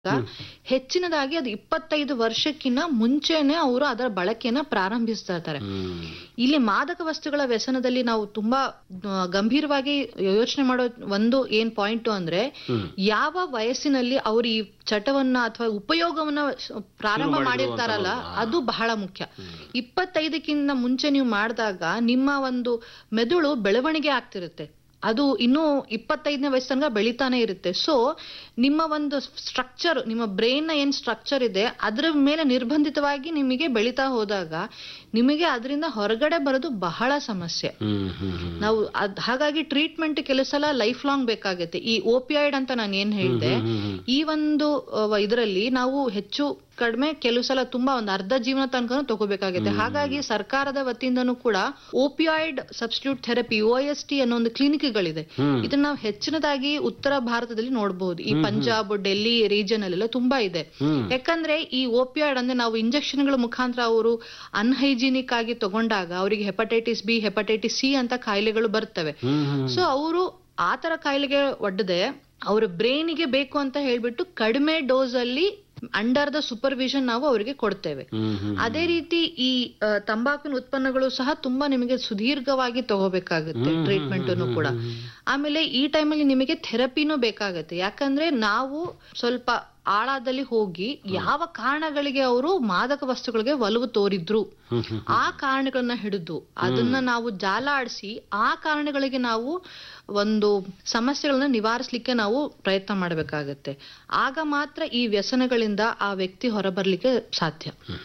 ಹೆಚ್ಚಿನದಾಗಿ ಅದು ಇಪ್ಪತ್ತೈದು ವರ್ಷಕ್ಕಿಂತ ಮುಂಚೆನೆ ಅವರು ಅದರ ಬಳಕೆಯನ್ನ ಪ್ರಾರಂಭಿಸ್ತಾ ಇರ್ತಾರೆ ಹ್ಮ್ ಇಲ್ಲಿ ಮಾದಕ ವಸ್ತುಗಳ ವ್ಯಸನದಲ್ಲಿ ನಾವು ತುಂಬಾ ಆ, ಗಂಭೀರವಾಗಿ ಯೋಚನೆ ಮಾಡೋ ಒಂದು ಏನ್ ಪಾಯಿಂಟ್ ಅಂದ್ರೆ ಯಾವ ವಯಸ್ಸಿನಲ್ಲಿ ಅವರು ಈ ಚಟವನ್ನ ಅಥವಾ ಉಪಯೋಗವನ್ನ ಶ- ಪ್ರಾರಂಭ ಮಾಡಿದ್ರು ಮಾಡಿರ್ತಾರಲ್ಲ ಅಂತ ಅದು ಬಹಳ ಮುಖ್ಯ ಇಪ್ಪತ್ತೈದಕ್ಕಿಂತ ಮುಂಚೆ ನೀವು ಮಾಡಿದಾಗ ನಿಮ್ಮ ಒಂದು ಮೆದುಳು ಬೆಳವಣಿಗೆ ಆಗ್ತಿರುತ್ತೆ ಅದು ಇನ್ನೂ ಇಪ್ಪತ್ತೈದನೇ ವಯಸ್ಸು ತನಕ ಬೆಳಿತಾನೆ ಇರುತ್ತೆ ಸೊ ನಿಮ್ಮ ಒಂದು ಸ್ಟ್ರಕ್ಚರ್ ನಿಮ್ಮ ಬ್ರೈನ್ ನ ಏನ್ ಸ್ಟ್ರಕ್ಚರ್ ಇದೆ ಅದರ ಮೇಲೆ ನಿರ್ಬಂಧಿತವಾಗಿ ನಿಮಗೆ ಬೆಳಿತಾ ಹೋದಾಗ ನಿಮಗೆ ಅದರಿಂದ ಹೊರಗಡೆ ಬರೋದು ಬಹಳ ಸಮಸ್ಯೆ ಹ್ಮ್ ಹ್ಮ್ ಹ್ಮ್ ನಾವು ಅದ್ ಹಾಗಾಗಿ ಟ್ರೀಟ್ಮೆಂಟ್ ಕೆಲವು ಸಲ ಲೈಫ್ ಲಾಂಗ್ ಬೇಕಾಗುತ್ತೆ ಈ ಓಪಿಯಾಯ್ಡ್ ಅಂತ ನಾನು ಏನ್ ಹೇಳಿದೆ ಈ ಒಂದು ಇದರಲ್ಲಿ ನಾವು ಹೆಚ್ಚು ಕಡಿಮೆ ಕೆಲವು ಸಲ ತುಂಬಾ ಒಂದು ಅರ್ಧ ಜೀವನ ತನಕ ತಗೋಬೇಕಾಗುತ್ತೆ ಹಾಗಾಗಿ ಸರ್ಕಾರದ ವತಿಯಿಂದನೂ ಕೂಡ opioid substitute therapy O S T ಅನ್ನೋ ಒಂದು ಕ್ಲಿನಿಕ್ಗಳಿದೆ ಇದನ್ನ ನಾವು ಹೆಚ್ಚಿನದಾಗಿ ಉತ್ತರ ಭಾರತದಲ್ಲಿ ನೋಡಬಹುದು ಈ ಪಂಜಾಬ್ ಡೆಲ್ಲಿ ರೀಜನ್ ಅಲ್ಲೆಲ್ಲ ತುಂಬಾ ಇದೆ ಯಾಕಂದ್ರೆ ಈ ಓಪಿಯಾಯ್ಡ್ ಅಂದ್ರೆ ನಾವು ಇಂಜೆಕ್ಷನ್ಗಳ ಮುಖಾಂತರ ಅವರು ಅನ್ಹೈಜಿನಿಕ್ ಆಗಿ ತಗೊಂಡಾಗ ಅವರಿಗೆ ಹೆಪಟೈಟಿಸ್ ಬಿ ಹೆಪಟೈಟಿಸ್ ಸಿ ಅಂತ ಕಾಯಿಲೆಗಳು ಬರ್ತವೆ ಹ್ಮ್ ಹ್ಮ್ ಸೊ ಅವರು ಆತರ ಕಾಯಿಲೆಗೆ ಒಡ್ಡದೆ ಅವ್ರ ಬ್ರೈನಿಗೆ ಬೇಕು ಅಂತ ಹೇಳ್ಬಿಟ್ಟು ಕಡಿಮೆ ಡೋಸ್ ಅಲ್ಲಿ ಅಂಡರ್ ದ ಸೂಪರ್ವಿಷನ್ ನಾವು ಅವರಿಗೆ ಕೊಡ್ತೇವೆ ಹ್ಮ್ ಹ್ಮ್ ಅದೇ ರೀತಿ ಈ ಆ, ತಂಬಾಕಿನ ಉತ್ಪನ್ನಗಳು ಸಹ ತುಂಬಾ ನಿಮಗೆ ಸುದೀರ್ಘವಾಗಿ ತಗೋಬೇಕಾಗುತ್ತೆ ಟ್ರೀಟ್ಮೆಂಟ್ ಅನ್ನು ಕೂಡ ಆಮೇಲೆ ಈ ಟೈಮಲ್ಲಿ ನಿಮಗೆ ಥೆರಪಿನೂ ಬೇಕಾಗತ್ತೆ ಯಾಕಂದ್ರೆ ನಾವು ಸ್ವಲ್ಪ ಆಳದಲ್ಲಿ ಹೋಗಿ ಯಾವ ಕಾರಣಗಳಿಗೆ ಅವರು ಮಾದಕ ವಸ್ತುಗಳಿಗೆ ಒಲವು ತೋರಿದ್ರು ಆ ಕಾರಣಗಳನ್ನ ಹಿಡಿದು ಅದನ್ನ ನಾವು ಜಾಲ ಆಡಿಸಿ ಆ ಕಾರಣಗಳಿಗೆ ನಾವು ಒಂದು ಸಮಸ್ಯೆಗಳನ್ನ ನಿವಾರಿಸ್ಲಿಕ್ಕೆ ನಾವು ಪ್ರಯತ್ನ ಮಾಡಬೇಕಾಗತ್ತೆ ಆಗ ಮಾತ್ರ ಈ ವ್ಯಸನಗಳಿಂದ ಆ ವ್ಯಕ್ತಿ ಹೊರಬರ್ಲಿಕ್ಕೆ ಸಾಧ್ಯ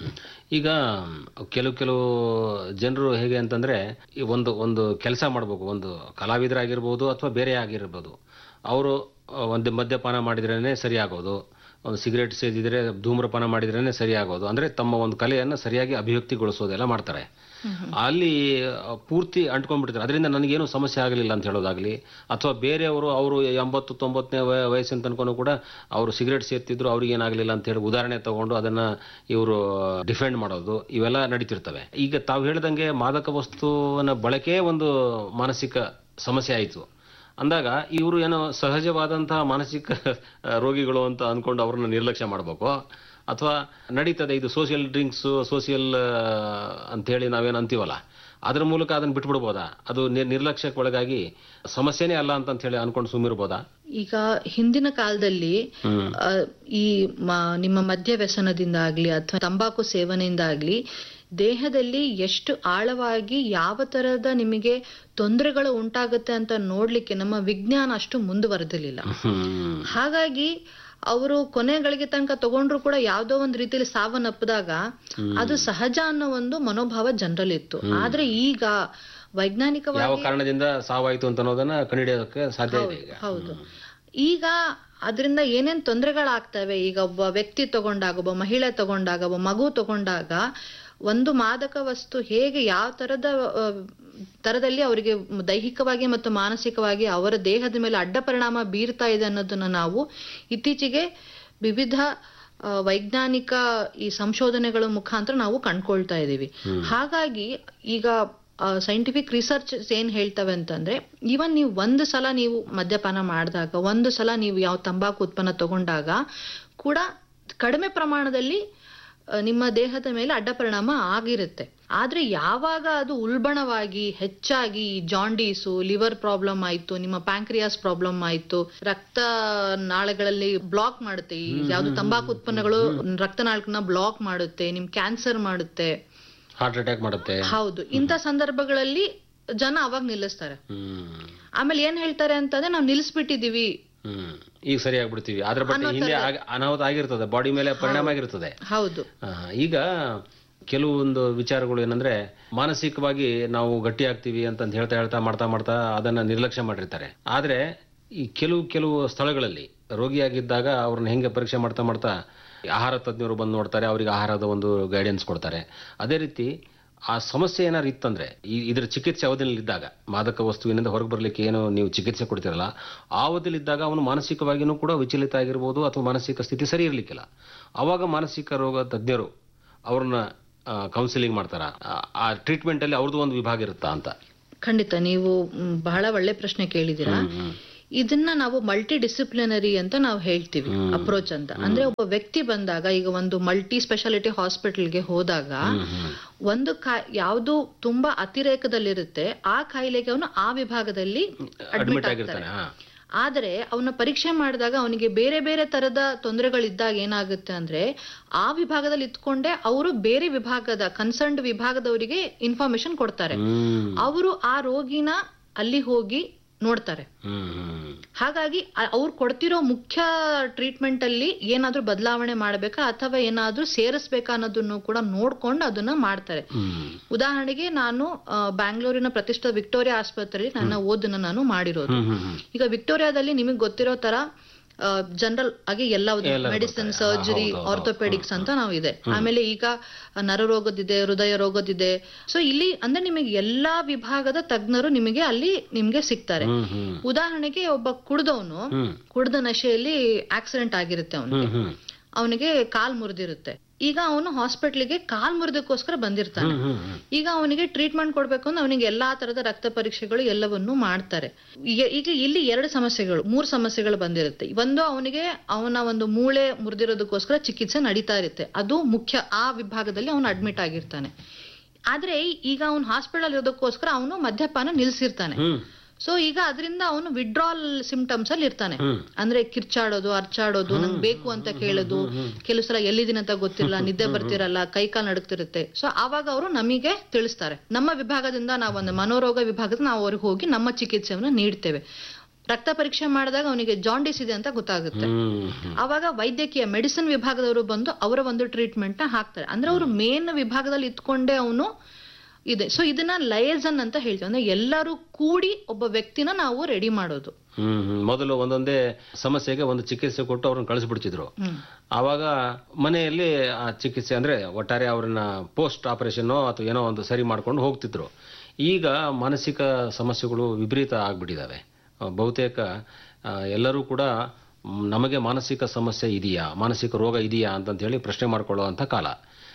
ಈಗ ಕೆಲವು ಕೆಲವು ಜನರು ಹೇಗೆ ಅಂತಂದ್ರೆ ಈ ಒಂದು ಒಂದು ಕೆಲಸ ಮಾಡಬೇಕು ಒಂದು ಕಲಾವಿದರಾಗಿರ್ಬೋದು ಅಥವಾ ಬೇರೆ ಆಗಿರ್ಬೋದು ಅವರು ಒಂದು ಮದ್ಯಪಾನ ಮಾಡಿದ್ರೇನೆ ಸರಿ ಆಗೋದು ಒಂದು ಸಿಗರೇಟ್ ಸೇದಿದ್ರೆ ಧೂಮ್ರಪಾನ ಮಾಡಿದ್ರೇನೆ ಸರಿ ಆಗೋದು ಅಂದ್ರೆ ತಮ್ಮ ಒಂದು ಕಲೆಯನ್ನು ಸರಿಯಾಗಿ ಅಭಿವ್ಯಕ್ತಿಗೊಳಿಸೋದೆಲ್ಲ ಮಾಡ್ತಾರೆ ಅಲ್ಲಿ ಆ, ಪೂರ್ತಿ ಅಂಟ್ಕೊಂಡ್ಬಿಡ್ತಾರೆ ಅದರಿಂದ ನನಗೇನು ಸಮಸ್ಯೆ ಆಗಲಿಲ್ಲ ಅಂತ ಹೇಳೋದಾಗ್ಲಿ ಅಥವಾ ಬೇರೆಯವರು ಅವರು ಎಂಬತ್ತು ತೊಂಬತ್ತನೇ ವಯ- ವಯಸ್ಸಿನ ತನಕನೂ ಕೂಡ ಅವರು ಸಿಗರೇಟ್ ಸೇರ್ತಿದ್ರು ಅವ್ರಿಗೆ ಏನಾಗಲಿಲ್ಲ ಅಂತ ಹೇಳಿ ಉದಾಹರಣೆ ತಗೊಂಡು ಅದನ್ನ ಇವರು ಡಿಫೆಂಡ್ ಮಾಡೋದು ಇವೆಲ್ಲ ನಡೀತಿರ್ತವೆ ಈಗ ತಾವು ಹೇಳ್ದಂಗೆ ಮಾದಕ ವಸ್ತುವಿನ ಬಳಕೆ ಒಂದು ಮಾನಸಿಕ ಸಮಸ್ಯೆ ಆಯಿತು ಅಂದಾಗ ಇವರು ಏನೋ ಸಹಜವಾದಂತಹ ಮಾನಸಿಕ ಆ, ರೋಗಿಗಳು ಅಂತ ಅನ್ಕೊಂಡು ಅವ್ರನ್ನ ನಿರ್ಲಕ್ಷ್ಯ ಮಾಡಬೇಕು ಅಥವಾ ನಡೀತದೆ ಇದು ಸೋಷಿಯಲ್ ಡ್ರಿಂಕ್ಸ್ ಸೋಷಿಯಲ್ ಅಂತೇಳಿ ನಾವೇನು ಅಂತೀವಲ್ಲ ಅದ್ರ ಮೂಲಕ ಅದನ್ನ ಬಿಟ್ಬಿಡ್ಬೋದಾ ಅದು ನಿರ್- ನಿರ್ಲಕ್ಷ್ಯಕ್ಕೆ ಒಳಗಾಗಿ ಸಮಸ್ಯೆನೇ ಅಲ್ಲ ಅಂತ ಹೇಳಿ ಅನ್ಕೊಂಡು ಸುಮ್ಮಿರ್ಬೋದಾ ಈಗ ಹಿಂದಿನ ಕಾಲದಲ್ಲಿ ಆ, ಈ ಮ- ನಿಮ್ಮ ಮದ್ಯ ವ್ಯಸನದಿಂದ ಆಗ್ಲಿ ಅಥವಾ ತಂಬಾಕು ಸೇವನೆಯಿಂದ ಆಗ್ಲಿ ದೇಹದಲ್ಲಿ ಎಷ್ಟು ಆಳವಾಗಿ ಯಾವ ತರದ ನಿಮಗೆ ತೊಂದರೆಗಳು ಉಂಟಾಗುತ್ತೆ ಅಂತ ನೋಡ್ಲಿಕ್ಕೆ ನಮ್ಮ ವಿಜ್ಞಾನ ಅಷ್ಟು ಮುಂದುವರೆದಿರ್ಲಿಲ್ಲ ಹ್ಮ್ ಹಾಗಾಗಿ ಅವರು ಕೊನೆಗಳಿಗೆ ತನಕ ತಗೊಂಡ್ರು ಕೂಡ ಯಾವ್ದೋ ಒಂದ್ ರೀತಿಯಲ್ಲಿ ಸಾವನ್ನಪ್ಪದಾಗ ಅದು ಸಹಜ ಅನ್ನೋ ಒಂದು ಮನೋಭಾವ ಜನರಲ್ಲಿತ್ತು ಆದ್ರೆ ಈಗ ವೈಜ್ಞಾನಿಕವಾಗಿ ಯಾವ ಕಾರಣದಿಂದ ಸಾವಾಯ್ತು ಅಂತ ಅನ್ನೋದನ್ನ ಕಂಡುಹಿಡಿಯೋದಕ್ಕೆ ಸಾಧ್ಯ ಇದೆ ಈಗ ಹೌದು ಈಗ ಅದರಿಂದ ಏನೇನ್ ತೊಂದರೆಗಳಾಗ್ತವೆ ಈಗ ಒಬ್ಬ ವ್ಯಕ್ತಿ ತಗೊಂಡಾಗ ಒಬ್ಬ ಮಹಿಳೆ ತಗೊಂಡಾಗ ಒಬ್ಬ ಮಗು ತಗೊಂಡಾಗ ಒಂದು ಮಾದಕ ವಸ್ತು ಹೇಗೆ ಯಾವ ತರದ ಆ, ತರದಲ್ಲಿ ಅವರಿಗೆ ದೈಹಿಕವಾಗಿ ಮತ್ತು ಮಾನಸಿಕವಾಗಿ ಅವರ ದೇಹದ ಮೇಲೆ ಅಡ್ಡ ಪರಿಣಾಮ ಬೀರ್ತಾ ಇದೆ ಅನ್ನೋದನ್ನ ನಾವು ಇತ್ತೀಚೆಗೆ ವಿವಿಧ ಆ, ವೈಜ್ಞಾನಿಕ ಈ ಸಂಶೋಧನೆಗಳ ಮುಖಾಂತರ ನಾವು ಕಂಡ್ಕೊಳ್ತಾ ಇದ್ದೀವಿ ಹಾಗಾಗಿ ಈಗ ಸೈಂಟಿಫಿಕ್ ರಿಸರ್ಚ್ ಏನ್ ಹೇಳ್ತವೆ ಅಂತಂದ್ರೆ ಈವನ್ ನೀವು ಒಂದು ಸಲ ನೀವು ಮದ್ಯಪಾನ ಮಾಡಿದಾಗ ಒಂದು ಸಲ ನೀವು ಯಾವ ತಂಬಾಕು ಉತ್ಪನ್ನ ತಗೊಂಡಾಗ ಕೂಡ ಕಡಿಮೆ ಪ್ರಮಾಣದಲ್ಲಿ ಆ, ನಿಮ್ಮ ದೇಹದ ಮೇಲೆ ಅಡ್ಡ ಪರಿಣಾಮ ಆಗಿರುತ್ತೆ ಆದ್ರೆ ಯಾವಾಗ ಅದು ಉಲ್ಬಣವಾಗಿ ಹೆಚ್ಚಾಗಿ ಜಾಂಡೀಸು ಲಿವರ್ ಪ್ರಾಬ್ಲಮ್ ಆಯ್ತು ನಿಮ್ಮ ಪ್ಯಾಂಕ್ರಿಯಾಸ್ ಪ್ರಾಬ್ಲಮ್ ಆಯ್ತು ರಕ್ತ ನಾಳಗಳಲ್ಲಿ ಬ್ಲಾಕ್ ಮಾಡುತ್ತೆ ಈ ಯಾವ್ದು ತಂಬಾಕು ಉತ್ಪನ್ನಗಳು ರಕ್ತನಾಳಗಳನ್ನ ಬ್ಲಾಕ್ ಮಾಡುತ್ತೆ ನಿಮ್ ಕ್ಯಾನ್ಸರ್ ಮಾಡುತ್ತೆ ಹಾರ್ಟ್ ಅಟ್ಯಾಕ್ ಮಾಡುತ್ತೆ ಹೌದು ಇಂಥ ಸಂದರ್ಭಗಳಲ್ಲಿ ಜನ ಅವಾಗ ನಿಲ್ಲಿಸ್ತಾರೆ ಹ್ಮ್ ಆಮೇಲೆ ಏನ್ ಹೇಳ್ತಾರೆ ಅಂತಂದ್ರೆ ನಾವು ನಿಲ್ಲಿಸ್ಬಿಟ್ಟಿದೀವಿ ಹ್ಮ್ ಈಗ ಸರಿ ಆಗ್ಬಿಡ್ತೀವಿ ಅದ್ರ ಬಗ್ಗೆ ಹಿಂದೆ ಆಗ- ಅನಾಹುತ ಆಗಿರ್ತದೆ ಬಾಡಿ ಮೇಲೆ ಪರಿಣಾಮ ಆಗಿರ್ತದೆ ಹೌದು ಆ, ಈಗ ಕೆಲವೊಂದು ವಿಚಾರಗಳು ಏನಂದ್ರೆ ಮಾನಸಿಕವಾಗಿ ನಾವು ಗಟ್ಟಿ ಆಗ್ತೀವಿ ಅಂತಂದು ಹೇಳ್ತಾ ಹೇಳ್ತಾ ಮಾಡ್ತಾ ಮಾಡ್ತಾ ಅದನ್ನ ನಿರ್ಲಕ್ಷ್ಯ ಮಾಡಿರ್ತಾರೆ ಆದ್ರೆ ಈ ಕೆಲವು ಕೆಲವು ಸ್ಥಳಗಳಲ್ಲಿ ರೋಗಿಯಾಗಿದ್ದಾಗ ಅವ್ರನ್ನ ಹೆಂಗೆ ಪರೀಕ್ಷೆ ಮಾಡ್ತಾ ಮಾಡ್ತಾ ಆಹಾರ ತಜ್ಞರು ಬಂದು ನೋಡ್ತಾರೆ ಅವರಿಗೆ ಆಹಾರದ ಒಂದು ಗೈಡೆನ್ಸ್ ಕೊಡ್ತಾರೆ ಅದೇ ರೀತಿ ಆ ಸಮಸ್ಯೆ ಏನಾದ್ರು ಇತ್ತಂದ್ರೆ ಈ ಇದರ ಚಿಕಿತ್ಸೆ ಅವಧಿಯಲ್ಲಿ ಇದ್ದಾಗ ಮಾದಕ ವಸ್ತುವಿನಿಂದ ಹೊರಗೆ ಬರಲಿಕ್ಕೆ ಏನು ನೀವು ಚಿಕಿತ್ಸೆ ಕೊಡ್ತಿರಲ್ಲ ಆ ಅವಧಿಯಲ್ಲಿದ್ದಾಗ ಅವನು ಮಾನಸಿಕವಾಗಿಯೂ ಕೂಡ ವಿಚಲಿತ ಆಗಿರ್ಬೋದು ಅಥವಾ ಮಾನಸಿಕ ಸ್ಥಿತಿ ಸರಿ ಇರಲಿಕ್ಕಿಲ್ಲ ಅವಾಗ ಮಾನಸಿಕ ರೋಗ ತಜ್ಞರು ಅವ್ರನ್ನ ಕೌನ್ಸಿಲಿಂಗ್ ಮಾಡ್ತಾರ ಆ- ಆ ಟ್ರೀಟ್ಮೆಂಟ್ ಅಲ್ಲಿ ಅವ್ರದ್ದು ಒಂದು ವಿಭಾಗ ಇರುತ್ತಾ ಅಂತ ಖಂಡಿತ ನೀವು ಮ್, ಬಹಳ ಒಳ್ಳೆ ಪ್ರಶ್ನೆ ಕೇಳಿದ್ದೀರಾ ಇದನ್ನ ನಾವು ಮಲ್ಟಿ ಡಿಸಿಪ್ಲಿನರಿ ಅಂತ ನಾವು ಹೇಳ್ತೀವಿ ಅಪ್ರೋಚ್ ಅಂತ ಅಂದ್ರೆ ಒಬ್ಬ ವ್ಯಕ್ತಿ ಬಂದಾಗ ಈಗ ಒಂದು ಮಲ್ಟಿ ಸ್ಪೆಷಾಲಿಟಿ ಹಾಸ್ಪಿಟಲ್ಗೆ ಹೋದಾಗ ಒಂದು ಕಾ ಯಾವುದು ತುಂಬಾ ಅತಿರೇಕದಲ್ಲಿರುತ್ತೆ ಆ ಕಾಯಿಲೆಗೆ ಅವನು ಆ ವಿಭಾಗದಲ್ಲಿ ಅಡ್ಮಿಟ್ ಅಡ್ಮಿಟ್ ಆಗ್ತಾರೆ ಆಗಿರ್ತಾನೆ ಹಾ ಆದ್ರೆ ಅವನ ಪರೀಕ್ಷೆ ಮಾಡಿದಾಗ ಅವನಿಗೆ ಬೇರೆ ಬೇರೆ ತರದ ತೊಂದರೆಗಳಿದ್ದಾಗ ಏನಾಗುತ್ತೆ ಅಂದ್ರೆ ಆ ವಿಭಾಗದಲ್ಲಿ ಇತ್ಕೊಂಡೆ ಅವರು ಬೇರೆ ವಿಭಾಗದ ಕನ್ಸರ್ನ್ಡ್ ವಿಭಾಗದವರಿಗೆ ಇನ್ಫಾರ್ಮೇಶನ್ ಕೊಡ್ತಾರೆ ಹ್ಮ್ ಅವರು ಆ ರೋಗಿನ ಅಲ್ಲಿ ಹೋಗಿ ನೋಡ್ತಾರೆ ಹ್ಮ್ ಹ್ಮ್ ಹಾಗಾಗಿ ಅ- ಅವ್ರು ಕೊಡ್ತಿರೋ ಮುಖ್ಯ ಟ್ರೀಟ್ಮೆಂಟ್ ಅಲ್ಲಿ ಏನಾದ್ರೂ ಬದಲಾವಣೆ ಮಾಡ್ಬೇಕಾ ಅಥವಾ ಏನಾದ್ರೂ ಸೇರಿಸ್ಬೇಕಾ ಅನ್ನೋದನ್ನು ಕೂಡ ನೋಡ್ಕೊಂಡು ಅದನ್ನ ಮಾಡ್ತಾರೆ ಹ್ಮ್ ಉದಾಹರಣೆಗೆ ನಾನು ಆ, ಬ್ಯಾಂಗ್ಳೂರಿನ ಪ್ರತಿಷ್ಠಿತ ವಿಕ್ಟೋರಿಯಾ ಆಸ್ಪತ್ರೆಯಲ್ಲಿ ನನ್ನ ಓದನ್ನ ನಾನು ಮಾಡಿರೋದು ಹ್ಮ್ ಹ್ಮ್ ಹ್ಮ್ ಈಗ ವಿಕ್ಟೋರಿಯಾದಲ್ಲಿ ನಿಮಗೆ ಗೊತ್ತಿರೋ ತರ ಜನರಲ್ ಆಗಿ ಎಲ್ಲ ಎಲ್ಲರೂ ಮೆಡಿಸಿನ್ ಬರ್ತಾರೆ. ಸರ್ಜರಿ ಹೌದು, ಹೌದು. ಆರ್ಥೋಪೆಡಿಕ್ಸ್ ಅಂತ ನಾವು ಇದೆ ಆಮೇಲೆ ಈಗ ನರರೋಗದಿದೆ ಹೃದಯ ರೋಗದಿದೆ ಸೊ ಇಲ್ಲಿ ಅಂದ್ರೆ ನಿಮಗೆ ಎಲ್ಲಾ ವಿಭಾಗದ ತಜ್ಞರು ನಿಮಗೆ ಅಲ್ಲಿ ನಿಮ್ಗೆ ಸಿಗ್ತಾರೆ ಹ್ಮ್ ಹ್ಮ್ ಉದಾಹರಣೆಗೆ ಒಬ್ಬ ಕುಡ್ದವನು ಹ್ಮ್ ಕುಡ್ದ ನಶೆಯಲ್ಲಿ ಆಕ್ಸಿಡೆಂಟ್ ಆಗಿರುತ್ತೆ ಅವನು ಹ್ಮ್ ಹ್ಮ್ ಅವನಿಗೆ ಕಾಲ್ ಮುರಿದಿರುತ್ತೆ ಈಗ ಅವನು ಹಾಸ್ಪಿಟ್ಲಿಗೆ ಕಾಲ್ ಮುರಿದಕ್ಕೋಸ್ಕರ ಬಂದಿರ್ತಾನೆ ಹ್ಮ್ ಹ್ಮ್ ಹ್ಮ್ ಈಗ ಅವನಿಗೆ ಟ್ರೀಟ್ಮೆಂಟ್ ಕೊಡ್ಬೇಕು ಅಂದ್ರೆ ಅವನಿಗೆ ಎಲ್ಲಾ ತರದ ರಕ್ತ ಪರೀಕ್ಷೆಗಳು ಎಲ್ಲವನ್ನೂ ಮಾಡ್ತಾರೆ ಈಗ ಈಗ ಇಲ್ಲಿ ಎರಡು ಸಮಸ್ಯೆಗಳು ಮೂರು ಸಮಸ್ಯೆಗಳು ಬಂದಿರುತ್ತೆ ಒಂದು ಅವನಿಗೆ ಅವನ ಒಂದು ಮೂಳೆ ಮುರಿದಿರೋದಕ್ಕೋಸ್ಕರ ಚಿಕಿತ್ಸೆ ನಡೀತಾ ಇರುತ್ತೆ ಅದು ಮುಖ್ಯ ಆ ವಿಭಾಗದಲ್ಲಿ ಅವನು ಅಡ್ಮಿಟ್ ಆಗಿರ್ತಾನೆ ಆದ್ರೆ ಈಗ ಅವನು ಹಾಸ್ಪಿಟಲ್ ಇರೋದಕ್ಕೋಸ್ಕರ ಅವನು ಮದ್ಯಪಾನ ನಿಲ್ಸಿರ್ತಾನೆ ಹ್ಮ್ ಸೊ ಈಗ ಅದರಿಂದ ಅವನು ವಿಡ್ರಾಲ್ ಸಿಂಪ್ಟಮ್ಸ್ ಅಲ್ಲಿ ಇರ್ತಾನೆ ಹ್ಮ್. ಅಂದ್ರೆ ಕಿರ್ಚಾಡೋದು ಅರ್ಚಾಡೋದು ನಂಗೆ ಬೇಕು ಅಂತ ಕೇಳೋದು ಕೆಲವು ಸಲ ಎಲ್ಲಿದಿನ ಅಂತ ಗೊತ್ತಿಲ್ಲ ನಿದ್ದೆ ಬರ್ತಿರಲ್ಲ ಕೈ ಕಾಲು ನಡುಕ್ತಿರುತ್ತೆ ಸೊ ಆವಾಗ ಅವರು ನಮಗೆ ತಿಳಿಸ್ತಾರೆ ನಮ್ಮ ವಿಭಾಗದಿಂದ ನಾವೊಂದು ಮನೋರೋಗ ವಿಭಾಗದ ನಾವು ಅವ್ರಿಗೆ ಹೋಗಿ ನಮ್ಮ ಚಿಕಿತ್ಸೆಯನ್ನು ನೀಡ್ತೇವೆ ರಕ್ತ ಪರೀಕ್ಷೆ ಮಾಡಿದಾಗ ಅವನಿಗೆ ಜಾಂಡಿಸ್ ಇದೆ ಅಂತ ಗೊತ್ತಾಗುತ್ತೆ ಹ್ಮ್ ಹ್ಮ್ ಅವಾಗ ವೈದ್ಯಕೀಯ ಮೆಡಿಸಿನ್ ವಿಭಾಗದವರು ಬಂದು ಅವರ ಒಂದು ಟ್ರೀಟ್ಮೆಂಟ್ ನ ಹಾಕ್ತಾರೆ ಅಂದ್ರೆ ಅವರು ಮೇನ್ ವಿಭಾಗದಲ್ಲಿ ಇತ್ಕೊಂಡೇ ಅವನು ಇದೆ ಸೊ ಇದನ್ನ ಲಯಸನ್ ಅಂತ ಹೇಳ್ತೀವಿ ಅಂದ್ರೆ ಎಲ್ಲರೂ ಕೂಡಿ ಒಬ್ಬ ವ್ಯಕ್ತಿನ ನಾವು ರೆಡಿ ಮಾಡೋದು ಹ್ಮ್ ಹ್ಮ್. ಮೊದಲು ಒಂದೊಂದೇ ಸಮಸ್ಯೆಗೆ ಒಂದು ಚಿಕಿತ್ಸೆ ಕೊಟ್ಟು ಅವ್ರನ್ನ ಕಳಿಸ್ಬಿಡ್ತಿದ್ರು ಹ್ಮ್ ಆವಾಗ ಮನೆಯಲ್ಲಿ ಆ ಚಿಕಿತ್ಸೆ ಅಂದ್ರೆ ಒಟ್ಟಾರೆ ಅವ್ರನ್ನ ಪೋಸ್ಟ್ ಆಪರೇಷನ್ ಅಥವಾ ಏನೋ ಒಂದು ಸರಿ ಮಾಡ್ಕೊಂಡು ಹೋಗ್ತಿದ್ರು ಈಗ ಮಾನಸಿಕ ಸಮಸ್ಯೆಗಳು ವಿಪರೀತ ಆಗ್ಬಿಟ್ಟಿದಾವೆ ಆ, ಬಹುತೇಕ ಆ, ಎಲ್ಲರೂ ಕೂಡ ಮ್, ನಮಗೆ ಮಾನಸಿಕ ಸಮಸ್ಯೆ ಇದೆಯಾ ಮಾನಸಿಕ ರೋಗ ಇದೆಯಾ ಅಂತಂತ ಹೇಳಿ ಪ್ರಶ್ನೆ ಮಾಡ್ಕೊಳ್ಳುವಂಥ ಕಾಲ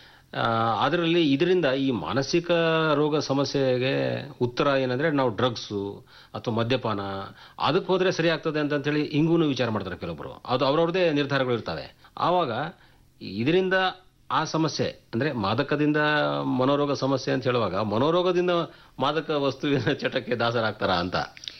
ಅದರಲ್ಲಿ ಇದರಿಂದ ಈ ಮಾನಸಿಕ ರೋಗ ಸಮಸ್ಯೆಗೆ ಉತ್ತರ ಏನಂದ್ರೆ ನಾವು ಡ್ರಗ್ಸು ಅಥವಾ ಮದ್ಯಪಾನ ಅದಕ್ಕೆ ಹೋದ್ರೆ ಸರಿ ಆಗ್ತದೆ ಅಂತ ಹೇಳಿ ಹಿಂಗೂ ವಿಚಾರ ಮಾಡ್ತಾರೆ ಕೆಲವೊಬ್ಬರು ಅದು ಅವ್ರವ್ರದೇ ನಿರ್ಧಾರಗಳು ಇರ್ತವೆ ಆವಾಗ ಇದರಿಂದ ಆ ಸಮಸ್ಯೆ ಅಂದ್ರೆ ಮಾದಕದಿಂದ ಮನೋರೋಗ ಸಮಸ್ಯೆ ಅಂತ ಹೇಳುವಾಗ ಮನೋರೋಗದಿಂದ ಮಾದಕ ವಸ್ತುವಿನ ಚಟಕ್ಕೆ ದಾಸರಾಗ್ತಾರ ಅಂತ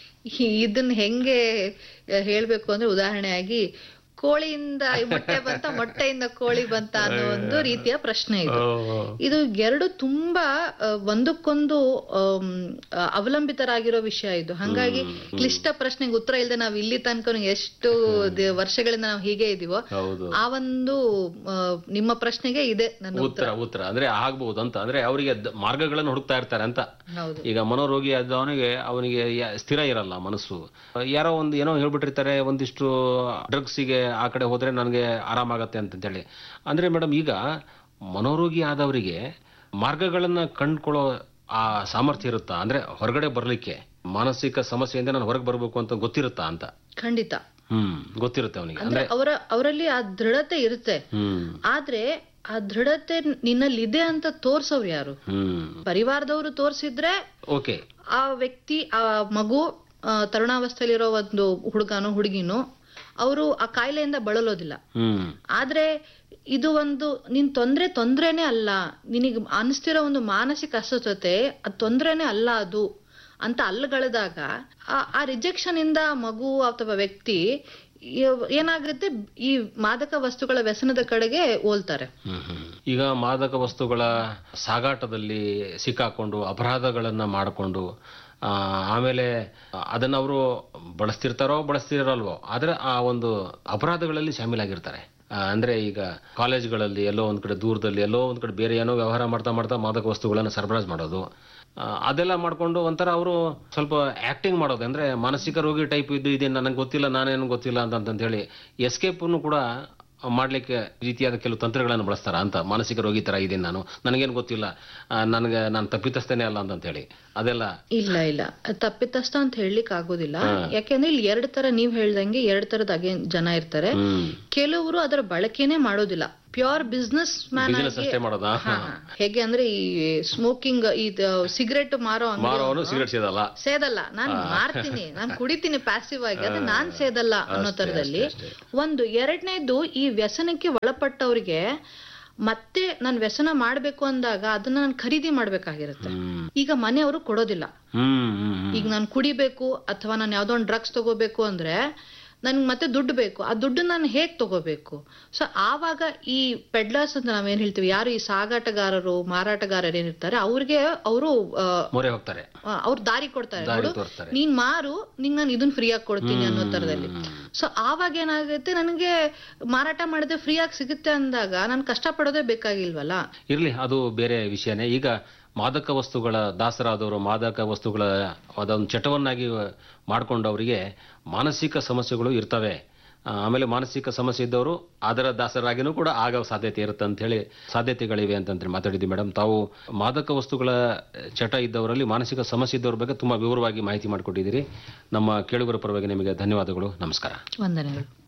ಈ- ಇದನ್ನ ಹೆಂಗೆ ಆ, ಹೇಳ್ಬೇಕು ಅಂದ್ರೆ ಉದಾಹರಣೆಯಾಗಿ ಕೋಳಿಯಿಂದ ಮೊಟ್ಟೆ ಬಂತ ಮೊಟ್ಟೆಯಿಂದ ಕೋಳಿ ಬಂತ ಅನ್ನೋ ಒಂದು ರೀತಿಯ ಪ್ರಶ್ನೆ ಇದು ಇದು ಎರಡು ತುಂಬಾ ಆ, ಒಂದಕ್ಕೊಂದು ಆಮ್, ಆ, ಅವಲಂಬಿತರಾಗಿರೋ ವಿಷಯ ಇದು ಹಂಗಾಗಿ ಕ್ಲಿಷ್ಟ ಪ್ರಶ್ನೆಗೆ ಉತ್ತರ ಇಲ್ಲದೆ ನಾವು ಇಲ್ಲಿ ತನಕ ಎಷ್ಟು ದ- ವರ್ಷಗಳಿಂದ ನಾವು ಹೀಗೆ ಇದೀವೋ ಹೌದು ಆ ಒಂದು ಆ, ನಿಮ್ಮ ಪ್ರಶ್ನೆಗೆ ಇದೆ ನನ್ನ ಉತ್ತರ ಉತ್ತರ ಅಂದ್ರೆ ಆಗ್ಬಹುದು ಅಂತ ಅಂದ್ರೆ ಅವರಿಗೆ ಮಾರ್ಗಗಳನ್ನು ಹುಡುಕ್ತಾ ಇರ್ತಾರೆ ಅಂತ ಹೌದು ಈಗ ಮನೋರೋಗಿ ಆದವನಿಗೆ ಅವನಿಗೆ ಯ- ಸ್ಥಿರ ಇರಲ್ಲ ಮನಸ್ಸು ಯಾರೋ ಒಂದು ಏನೋ ಹೇಳ್ಬಿಟ್ಟಿರ್ತಾರೆ ಒಂದಿಷ್ಟು ಡ್ರಗ್ಸಿಗೆ ಆ ಕಡೆ ಹೋದ್ರೆ ನನಗೆ ಆರಾಮಾಗತ್ತೆ ಅಂತಂತೇಳಿ ಅಂದ್ರೆ ಮೇಡಮ್ ಈಗ ಮನೋರೋಗಿ ಆದವರಿಗೆ ಮಾರ್ಗಗಳನ್ನ ಕಂಡ್ಕೊಳ್ಳೋ ಆ ಸಾಮರ್ಥ್ಯ ಇರುತ್ತಾ ಅಂದ್ರೆ ಹೊರಗಡೆ ಬರ್ಲಿಕ್ಕೆ ಮಾನಸಿಕ ಸಮಸ್ಯೆಯಿಂದ ನಾನು ಹೊರಗೆ ಬರ್ಬೇಕು ಅಂತ ಗೊತ್ತಿರುತ್ತಾ ಅಂತ ಖಂಡಿತ ಹ್ಮ್ ಗೊತ್ತಿರುತ್ತೆ ಅವನಿಗೆ ಅಂದ್ರೆ ಅವರ ಅವರಲ್ಲಿ ಆ ದೃಢತೆ ಇರುತ್ತೆ ಹ್ಮ್ ಆದ್ರೆ ಆ ದೃಢತೆ ನಿನ್ನಲ್ಲಿ ಇದೆ ಅಂತ ತೋರ್ಸೋರು ಯಾರು ಹ್ಮ್ ಪರಿವಾರದವರು ತೋರ್ಸಿದ್ರೆ ಓಕೆ ಆ ವ್ಯಕ್ತಿ ಆ ಮಗು ಆ, ತರುಣಾವಸ್ಥೆಯಲ್ಲಿರೋ ಒಂದು ಹುಡುಗನೋ ಹುಡುಗಿನೋ ಅವರು ಆ ಕಾಯಿಲೆಯಿಂದ ಬಳಲೋದಿಲ್ಲ ಹ್ಮ್ ಆದ್ರೆ ಇದು ಒಂದು ನಿನ್ ತೊಂದ್ರೆ ತೊಂದ್ರೆನೇ ಅಲ್ಲ ನಿನಗೆ ಅನಿಸ್ತಿರೋ ಒಂದು ಮಾನಸಿಕ ಅಸ್ವಸ್ಥತೆ ಅದು ತೊಂದ್ರೆನೇ ಅಲ್ಲ ಅದು ಅಂತ ಅಲ್ಲಗಳೆದಾಗ ಆ- ಆ ರಿಜೆಕ್ಷನ್ ಇಂದ ಮಗು ಅಥವಾ ವ್ಯಕ್ತಿ ಈ- ಏನಾಗುತ್ತೆ ಈ ಮಾದಕ ವಸ್ತುಗಳ ವ್ಯಸನದ ಕಡೆಗೆ ಓಲ್ತಾರೆ ಹ್ಮ್ ಹ್ಮ್. ಈಗ ಮಾದಕ ವಸ್ತುಗಳ ಸಾಗಾಟದಲ್ಲಿ ಸಿಕ್ಕಾಕೊಂಡು ಅಪರಾಧಗಳನ್ನ ಮಾಡಿಕೊಂಡು ಆಮೇಲೆ ಅದನ್ನ ಅವರು ಬಳಸ್ತಿರ್ತಾರೋ ಬಳಸ್ತಿರಲ್ವೋ ಆದ್ರೆ ಆ ಒಂದು ಅಪರಾಧಗಳಲ್ಲಿ ಶಾಮೀಲಾಗಿರ್ತಾರೆ ಆ, ಅಂದ್ರೆ ಈಗ ಕಾಲೇಜ್ಗಳಲ್ಲಿ ಎಲ್ಲೋ ಒಂದ್ ಕಡೆ ದೂರದಲ್ಲಿ ಎಲ್ಲೋ ಒಂದ್ ಕಡೆ ಬೇರೆ ಏನೋ ವ್ಯವಹಾರ ಮಾಡ್ತಾ ಮಾಡ್ತಾ ಮಾದಕ ವಸ್ತುಗಳನ್ನು ಸರಬರಾಜು ಮಾಡೋದು ಆ, ಅದೆಲ್ಲ ಮಾಡ್ಕೊಂಡು ಒಂಥರ ಅವರು ಸ್ವಲ್ಪ ಆಕ್ಟಿಂಗ್ ಮಾಡೋದು ಅಂದ್ರೆ ಮಾನಸಿಕ ರೋಗಿ ಟೈಪ್ ಇದು ಇದೆ ನನಗೆ ಗೊತ್ತಿಲ್ಲ ನಾನೇನು ಗೊತ್ತಿಲ್ಲ ಅಂತ ಹೇಳಿ ಎಸ್ಕೇಪನ್ನು ಕೂಡ ಮಾಡ್ಲಿಕ್ಕೆ ರೀತಿಯಾದ ಕೆಲವು ತಂತ್ರಗಳನ್ನು ಬಳಸ್ತಾರ ಅಂತ ಮಾನಸಿಕ ರೋಗಿ ತರ ಇದ್ದೀನಿ ನಾನು ನನಗೇನು ಗೊತ್ತಿಲ್ಲ ಆ, ನನಗೆ ನಾನು ತಪ್ಪಿತಸ್ಥೇನೆ ಅಲ್ಲ ಅಂತ ಹೇಳಿ ಅದೆಲ್ಲ ಇಲ್ಲ ಇಲ್ಲ ಅದ್ ತಪ್ಪಿತಸ್ಥ ಅಂತ ಹೇಳಲಿಕ್ಕೆ ಆಗೋದಿಲ್ಲ ಯಾಕೆಂದ್ರೆ ಇಲ್ಲಿ ಎರಡ್ ತರ ನೀವ್ ಹೇಳ್ದಂಗೆ ಎರಡ್ ತರದ ಅಗೇನ್ ಜನ ಇರ್ತಾರೆ ಹ್ಮ್ ಕೆಲವರು ಅದರ ಬಳಕೆನೇ ಮಾಡೋದಿಲ್ಲ ಪ್ಯೂರ್ ಬಿಸ್ನೆಸ್ ಮ್ಯಾನ್ ಬಿಸಿನೆಸ್ ಅಷ್ಟೇ ಮಾಡೋದಾ ಹೇಗೆ ಅಂದ್ರೆ ಈ ಸ್ಮೋಕಿಂಗ್ ಇದು ಸಿಗರೆಟ್ ಮಾರೋ ಅಂಗ್ಡಿ ಮಾರೋನು ಸಿಗರೇಟ್ ಸೇದಲ್ಲ ಸೇದಲ್ಲ ನಾನ್ ಮಾರ್ತೀನಿ ನಾನ್ ಕುಡಿತೀನಿ ಪ್ಯಾಸಿವ್ ಆಗಿ ಅದೇ ನಾನ್ ಸೇದಲ್ಲ ಅನ್ನೋ ತರದಲ್ಲಿ ಒಂದು ಎರಡನೇದು ಈ ವ್ಯಸನಕ್ಕೆ ಒಳಪಟ್ಟವ್ರಿಗೆ ಮತ್ತೆ ನಾನು ವ್ಯಸನ ಮಾಡ್ಬೇಕು ಅಂದಾಗ ಅದನ್ನ ನಾನು ಖರೀದಿ ಮಾಡ್ಬೇಕಾಗಿರುತ್ತೆ ಹ್ಮ್ ಈಗ ಮನೆಯವರು ಕೊಡೋದಿಲ್ಲ ಹ್ಮ್ ಹ್ಮ್ ಹ್ಮ್. ಈಗ ನಾನು ಕುಡಿಬೇಕು ಅಥವಾ ನಾನು ಯಾವ್ದೋ ಒಂದು ಡ್ರಗ್ಸ್ ತಗೋಬೇಕು ಅಂದ್ರೆ ನನ್ಗೆ ಮತ್ತೆ ದುಡ್ಡು ಬೇಕು ಆ ದುಡ್ಡು ನಾನು ಹೇಗ್ ತಗೋಬೇಕು ಸೊ ಆವಾಗ ಈ ಪೆಡ್ಲರ್ಸ್ ಅಂತ ನಾವೇನ್ ಹೇಳ್ತೀವಿ ಯಾರು ಈ ಸಾಗಾಟಗಾರರು ಮಾರಾಟಗಾರರು ಏನಿರ್ತಾರೆ ಅವ್ರಿಗೆ ಅವರು ಮೊರೆ ಹೋಗ್ತಾರೆ ಅವ್ರ ದಾರಿ ಕೊಡ್ತಾರೆ ದಾರಿ ನೋಡು ತೋರ್ಸ್ತಾರೆ ನೀನ್ ಮಾರು ನಿಂಗ್ ನಾನು ಇದನ್ನ ಫ್ರೀ ಆಗಿ ಕೊಡ್ತೀನಿ ಅನ್ನೋ ತರದಲ್ಲಿ ಸೊ ಆವಾಗ ಏನಾಗುತ್ತೆ ನನಗೆ ಮಾರಾಟ ಮಾಡಿದ್ರೆ ಫ್ರೀ ಆಗಿ ಸಿಗುತ್ತೆ ಅಂದಾಗ ನಾನು ಕಷ್ಟ ಪಡೋದೇ ಬೇಕಾಗಿಲ್ವಲ್ಲ ಇರ್ಲಿ ಅದು ಬೇರೆ ವಿಷಯನೇ ಈಗ ಮಾದಕ ವಸ್ತುಗಳ ದಾಸರಾದವರು ಮಾದಕ ವಸ್ತುಗಳ ಅದೊಂದು ಚಟವನ್ನಾಗಿ ಮಾಡಿಕೊಂಡವರಿಗೆ ಮಾನಸಿಕ ಸಮಸ್ಯೆಗಳು ಇರ್ತವೆ ಆ, ಆಮೇಲೆ ಮಾನಸಿಕ ಸಮಸ್ಯೆ ಇದ್ದವರು ಅದರ ದಾಸರಾಗಿನೂ ಕೂಡ ಆಗೋ ಸಾಧ್ಯತೆ ಇರುತ್ತೆ ಅಂತ ಹೇಳಿ ಸಾಧ್ಯತೆಗಳಿವೆ ಅಂತಂದ್ರೆ ಮಾತಾಡಿದ್ವಿ ಮೇಡಮ್ ತಾವು ಮಾದಕ ವಸ್ತುಗಳ ಚಟ ಇದ್ದವರಲ್ಲಿ ಮಾನಸಿಕ ಸಮಸ್ಯೆ ಇದ್ದವ್ರ ಬಗ್ಗೆ ತುಂಬಾ ವಿವರವಾಗಿ ಮಾಹಿತಿ ಮಾಡಿಕೊಟ್ಟಿದ್ದೀರಿ ನಮ್ಮ ಕೇಳುಗರ ಪರವಾಗಿ ನಿಮಗೆ ಧನ್ಯವಾದಗಳು ನಮಸ್ಕಾರ ವಂದನೆಗಳು